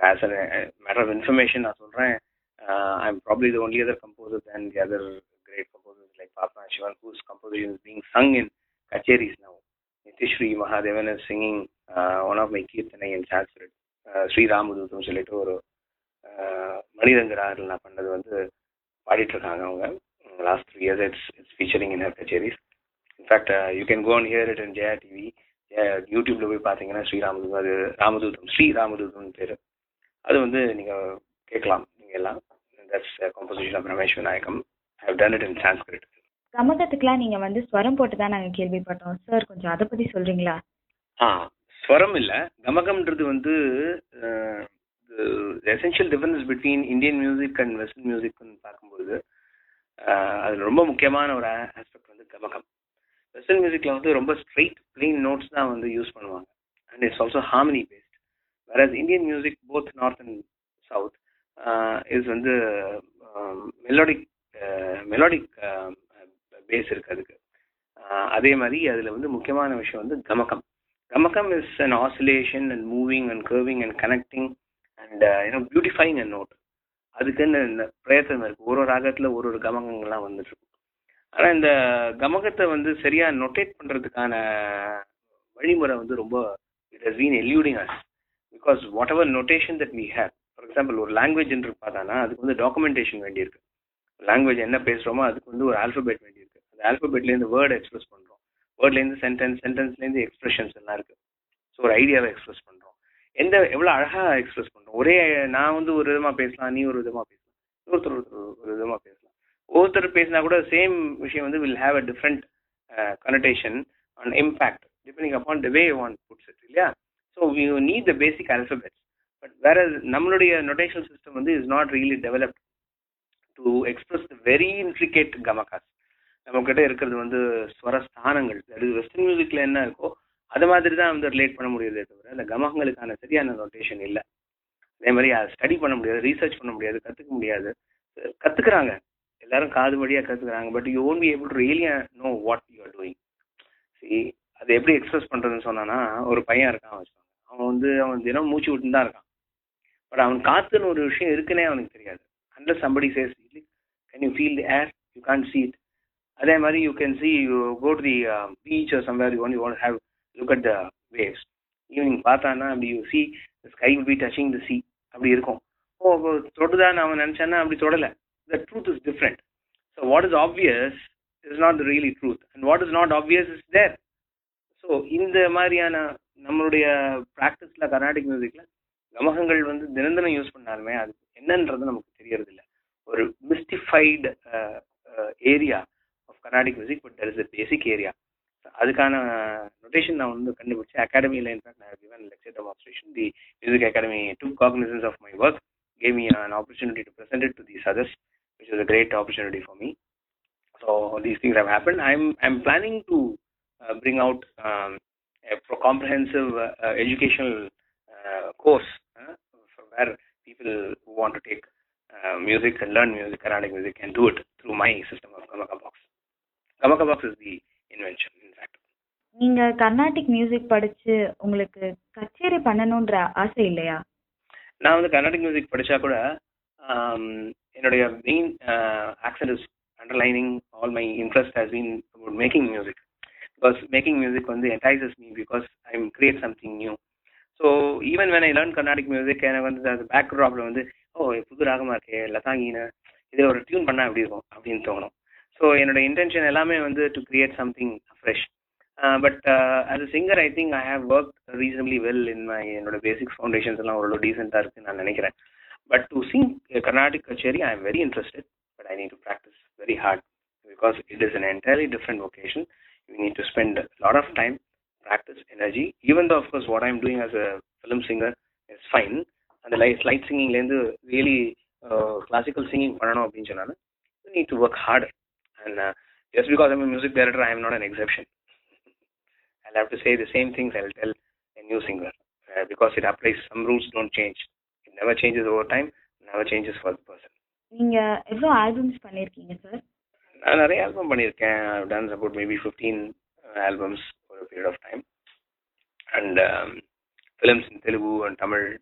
As a matter of information நான் சொல்றேன் I am probably the only other composer and the other great composers like Papa Sivan whose composition is being sung in kacheris now Nithyasree Mahadevan is singing one of my keerthanai in Sanskrit ஸ்ரீராமதூதம் சொல்லிட்டு ஒரு மணிரங்கராரில் நான் பண்ணது வந்து பாடிட்டு இருக்காங்க அவங்க last three years it's it's featuring in her kacheris in fact you can go and hear it in Jaya TV யூடியூப்ல போய் பார்த்தீங்கன்னா ஸ்ரீராமதூதம் அது ராமதூதம் ஸ்ரீ ராமதூதம் பேர் அது வந்து நீங்கள் கேட்கலாம் நீங்கள் எல்லாம் that's composition of Ramesh Vinayakam I have done it in Sanskrit கமகத்துக்குலாம் நீங்க வந்து ஸ்வரம் போட்டு தான் நாங்க கேள்விப்பட்டோம் சார் கொஞ்சம் அதை பத்தி சொல்றீங்களா ஆ ஸ்வரம் இல்லை கமகம்ன்றது வந்து essential difference between Indian music and western மியூசிக்னு பார்க்கும்போது அது ரொம்ப முக்கியமான ஒரு ஆஸ்பெக்ட் வந்து கமகம் வெஸ்டர்ன் மியூசிக்ல வந்து ரொம்ப ஸ்ட்ரெயிட் பிளெயின் நோட்ஸ் தான் வந்து யூஸ் பண்ணுவாங்க and it's also harmony based வேற Indian music both north and south is வந்து மெலோடிக் மெலோடிக் பேஸ் இருக்கு அதுக்கு அதே மாதிரி அதுல வந்து முக்கியமான விஷயம் வந்து gamakam gamakam is an oscillation and moving and curving and connecting and you know beautifying and note அதுக்குன்னு இந்த பிரயத்தனம் இருக்கு ஒரு ஒரு ராகத்துல ஒரு ஒரு கமகங்கள்லாம் வந்துட்டு இருக்கும் ஆனா இந்த கமகத்தை வந்து சரியா நொட்டேட் பண்றதுக்கான வழிமுறை வந்து ரொம்ப it has been eluding us because whatever notation that we have for example ஒரு லாங்குவேஜ் என்று பார்த்தானா அதுக்கு வந்து டாக்குமெண்டேஷன் வேண்டியிருக்கு லாங்குவேஜ் என்ன பேசுறோமோ அதுக்கு வந்து ஒரு ஆல்பபெட் வேண்டியிருக்கு அந்த ஆல்பபெட்லேருந்து வேர்டு எக்ஸ்பிரஸ் பண்றோம் வேர்ட்லேருந்து சென்டென்ஸ் சென்டென்ஸ்லேருந்து எக்ஸ்பிரஷன்ஸ் எல்லாம் இருக்கு ஸோ ஒரு ஐடியாவை எக்ஸ்பிரஸ் பண்றோம் எந்த எவ்வளோ அழகா எக்ஸ்பிரஸ் பண்றோம் ஒரே நான் வந்து ஒரு விதமா பேசலாம் நீ ஒரு விதமா பேசலாம் ஒருத்தர் ஒருத்தர் ஒரு விதமா பேசலாம் ஒருத்தர் பேசினா கூட சேம் விஷயம் வந்து will have a different connotation on impact depending upon the way one puts it இல்லையா so we need the basic alphabets but வேற நம்மளுடைய நொட்டேஷன் சிஸ்டம் வந்து is not really developed to express the very intricate gamakas நம்ம கிட்ட இருக்கிறது வந்து ஸ்வரஸ்தானங்கள் அது western மியூசிக்ல என்ன இருக்கோ அது மாதிரி தான் வந்து ரிலேட் பண்ண முடியுதே தவிர அந்த கமகங்களுக்கான சரியான நோட்டேஷன் இல்லை அதே மாதிரி அதை ஸ்டடி பண்ண முடியாது ரீசர்ச் பண்ண முடியாது கத்துக்க முடியாது கத்துக்கிறாங்க எல்லாரும் காது வழியா கத்துக்கிறாங்க but you won't be able to really know what you are doing see அதை எப்படி எக்ஸ்பிரஸ் பண்றதுன்னு சொன்னானா ஒரு பையன் இருக்கான் வச்சுக்கோங்க அவன் வந்து அவன் தினம் மூச்சு விட்டு தான் இருக்கான் பட் அவன் காத்துன்னு ஒரு விஷயம் இருக்குன்னே அவனுக்கு தெரியாது under somebody says can you feel the air you can't see it அதே மாதிரி you can see you go to the beach or somewhere you one you want have look at the waves evening பார்த்தானா அப்படி you see sky will be touching the sea அப்படி இருக்கும் ஓ தொடுதான்னு அவன் நினைச்சானா அப்படி தொடல the truth is different so what is obvious is not really truth and what is not obvious is there so இந்த மாதிரியான நம்மளுடைய ப்ராக்டிஸ்ல கர்நாடிக் மியூசிக்ல கமகங்கள் வந்து தினம் தினம் யூஸ் பண்ணாலுமே அது என்னன்றது நமக்கு தெரியறது இல்லை ஒரு mystified area of Carnatic music but there is a basic area அதுக்கான நொட்டேஷன் நான் வந்து கண்டுபிடிச்சேன் அகாடமியில் இன்ஃபேக்ட் நான் given lecture demonstration the music academy due cognisance of my work gave me an opportunity to present it to these others which is a great opportunity for me. So these things have happened. I'm I'm planning to uh, bring out um, a pro- comprehensive uh, uh, educational uh, course uh, for where people who want to take uh, music and learn music, Carnatic music, can do it through my system of Gamaka Box. Gamaka Box is the invention, in fact. நீங்க Carnatic music படிச்சு உங்களுக்கு கச்சேரி பண்ணணும்ன்ற ஆசை இல்லையா நான் வந்து Carnatic music படிச்சா கூட ஆம், என்னுடைய main action is underlining all my interest has been about making music because making music வந்து entices me because I am create something new so even when I learn Carnatic music எனக்கு வந்து அது பேக்ராப்ல வந்து ஓ புது ராகமா இருக்கே லதாங்கின்னு இதில் ஒரு டியூன் பண்ணா எப்படி இருக்கும் அப்படின்னு தோணும் ஸோ என்னோட இன்டென்ஷன் எல்லாமே வந்து to create something fresh but as a singer I think I have work reasonably well in my என்னோட பேசிக்ஸ் ஃபவுண்டேஷன்ஸ் எல்லாம் ஓரளவு டீசெண்டாக இருக்குன்னு நான் நினைக்கிறேன் but to sing Carnatic kacheri I am very interested but I need to practise very hard because it is an entirely different vocation you need to spend a lot of time practice energy even though of course what i'm doing as a film singer is fine அந்த light light சிங்கிங்லேருந்து really classical singing பண்ணணும் அப்படின்னு சொன்னாலும் you need to work harder and just because I'm music director I am not an exception I'll have to say the same things I'll tell a new singer uh, because it applies. Some rules don't change. It never changes over time, never changes for the person. நீங்க எவ்வளவு albums பண்ணிருக்கீங்க sir நான் நிறைய album பண்ணியிருக்கேன் I've done about maybe 15 albums for a period of time and um, films in Telugu and Tamil